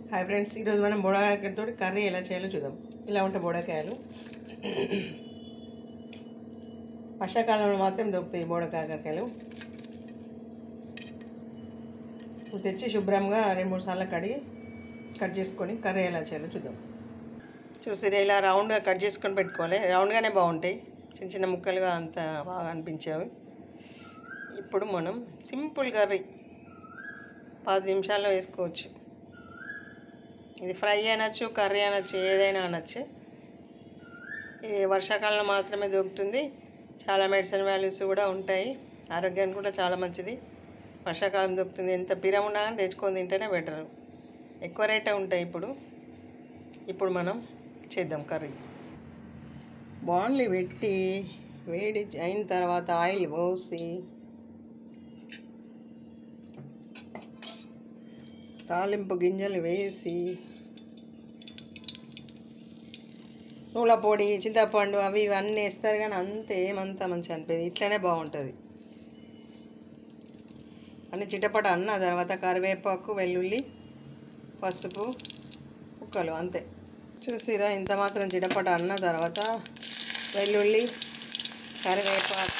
hi friends ఈరోజు మనం బోడకాయలతో curry ఎలా చేయాలో చూద్దాం ఇలా ఉంటాయి బోడకాయలు వర్షాకాలంలో మాత్రం దొరుకుతాయి ఈ బోడకాయలు ఇప్పుడు తెచ్చి శుభ్రంగా రెండు మూడు సార్లు కడిగి కట్ చేసుకొని కర్రీ ఎలా చేయాలో చూద్దాం చూసారా ఇలా రౌండ్గా కట్ చేసుకొని పెట్టుకోవాలి రౌండ్గానే బాగుంటాయి చిన్న చిన్న ముక్కలుగా అంత బాగా అనిపించేవి ఇప్పుడు మనం సింపుల్ కర్రీ పది నిమిషాల్లో వేసుకోవచ్చు ఇది ఫ్రై అనొచ్చు కర్రీ అనొచ్చు ఏదైనా అనొచ్చు ఈ వర్షాకాలంలో మాత్రమే దొరుకుతుంది చాలా మెడిసిన్ వాల్యూస్ కూడా ఉంటాయి ఆరోగ్యానికి కూడా చాలా మంచిది వర్షాకాలం దొరుకుతుంది ఎంత పిరం ఉన్నా కానీ తెచ్చుకొని తింటేనే బెటర్ ఎక్కువ రేటే ఉంటాయి ఇప్పుడు ఇప్పుడు మనం చేద్దాం కర్రీ బాండ్లీ పెట్టి వేడి అయిన తర్వాత ఆయిల్ పోసి తాలింపు గింజలు వేసి నూల పొడి చింతపండు అవి ఇవన్నీ వేస్తారు కానీ అంత ఏమంత మంచిగా అనిపించదు ఇట్లనే బాగుంటుంది అన్ని చిటపట అన్న తర్వాత కరివేపాకు వెల్లుల్లి పసుపు ముక్కలు అంతే చూసిరా ఇంత మాత్రం చిటపట అన్న తర్వాత వెల్లుల్లి కరివేపాకు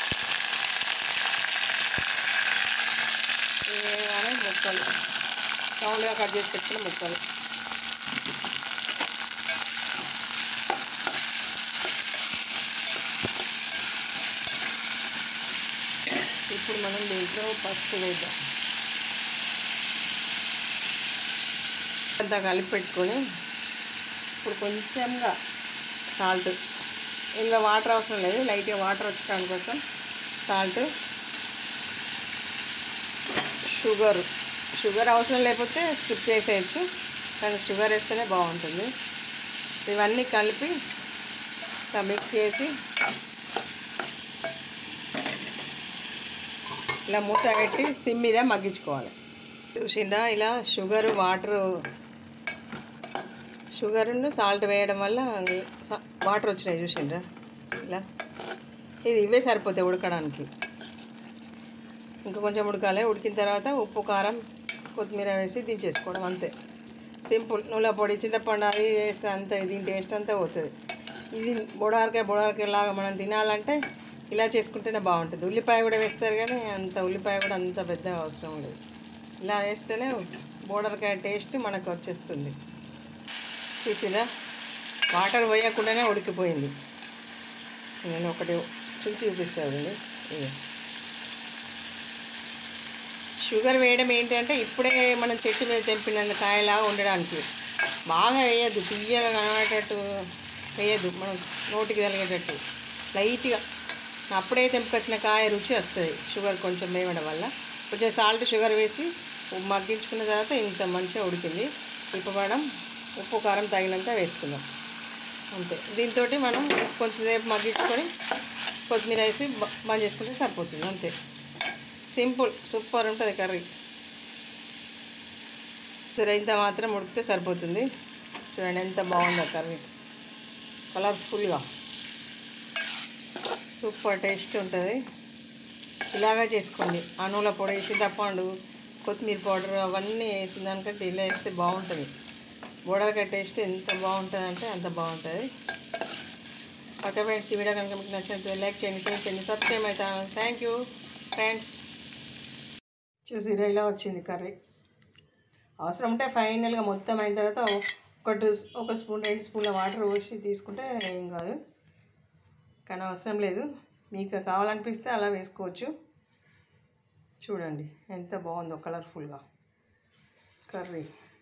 ఇవేగానే ముక్కలు రౌండ్గా కట్ చేసి పెట్టుకున్న ముక్కలు ఇప్పుడు మనం దీంట్లో పసుపు వేద్దాం అంతా కలిపి పెట్టుకొని ఇప్పుడు కొంచెంగా సాల్ట్ ఇందులో వాటర్ అవసరం లేదు లైట్గా వాటర్ వచ్చడానికి కోసం సాల్ట్ షుగర్ షుగర్ అవసరం లేకపోతే స్కిప్ చేసేయచ్చు కానీ షుగర్ వేస్తేనే బాగుంటుంది ఇవన్నీ కలిపి ఇట్లా మిక్స్ చేసి ఇలా మూత పెట్టి సిమ్ మీద మగ్గించుకోవాలి చూసిందా ఇలా షుగర్ వాటర్ షుగర్ సాల్ట్ వేయడం వల్ల స- వాటర్ వచ్చినాయి చూసిండ్రా ఇలా ఇది ఇవే సరిపోతాయి ఉడకడానికి ఇంకా కొంచెం ఉడకాలి ఉడికిన తర్వాత ఉప్పు కారం కొత్తిమీర వేసి దించేసుకోవడం అంతే సింపుల్ నూనె పొడి చింతపండు అది వేస్తే అంతే దీని టేస్ట్ అంతా పోతుంది ఇది బొడారకాయ బొడారకాయ లాగా మనం తినాలంటే ఇలా చేసుకుంటేనే బాగుంటుంది ఉల్లిపాయ కూడా వేస్తారు కానీ అంత ఉల్లిపాయ కూడా అంత పెద్దగా అవసరం లేదు ఇలా వేస్తేనే బోడరకాయ టేస్ట్ మనకు వచ్చేస్తుంది చూసిరా వాటర్ పోయకుండానే ఉడికిపోయింది నేను ఒకటి చూసి చూపిస్తానండి ఇది షుగర్ వేయడం ఏంటంటే ఇప్పుడే మనం చెట్టు మీద తెంపిన కాయలాగా ఉండడానికి బాగా వేయద్దు తీయగా కనబడేటట్టు వేయద్దు మనం నోటికి తగిలేటట్టు లైట్గా అప్పుడే తెంపుకొచ్చిన కాయ రుచి వస్తుంది షుగర్ కొంచెం వేయడం వల్ల కొంచెం సాల్ట్ షుగర్ వేసి మగ్గించుకున్న తర్వాత ఇంత మంచిగా ఉడికింది ఇప్పుడు మనం ఉప్పు కారం తగినంత వేసుకుందాం అంతే దీంతో మనం కొంచెం సేపు మగ్గించుకొని కొత్తిమీర వేసి బ- బంద్ చేసుకుంటే సరిపోతుంది అంతే సింపుల్ సూపర్ ఉంటుంది కర్రీ సరే ఇంత మాత్రం ఉడికితే సరిపోతుంది చూడండి ఎంత బాగుందో కర్రీ కలర్ఫుల్గా సూపర్ టేస్ట్ ఉంటుంది ఇలాగా చేసుకోండి అనువుల పొడి వేసి దప్పండు కొత్తిమీర పౌడర్ అవన్నీ వేసిన దానికంటే ఇలా వేస్తే బాగుంటుంది బోడకాయ టేస్ట్ ఎంత బాగుంటుంది అంటే అంత బాగుంటుంది ఓకే ఫ్రెండ్స్ ఈ వీడియో కనుక మీకు నచ్చినట్టు లైక్ చేయండి షేర్ చేయండి సబ్స్క్రైబ్ అవుతాను థ్యాంక్ యూ ఫ్రెండ్స్ చూసి ఇలా వచ్చింది కర్రీ అవసరం ఉంటే ఫైనల్గా మొత్తం అయిన తర్వాత ఒక టూ ఒక స్పూన్ రెండు స్పూన్ల వాటర్ పోసి తీసుకుంటే ఏం కాదు కానీ అవసరం లేదు మీకు కావాలనిపిస్తే అలా వేసుకోవచ్చు చూడండి ఎంత బాగుందో కలర్ఫుల్గా కర్రీ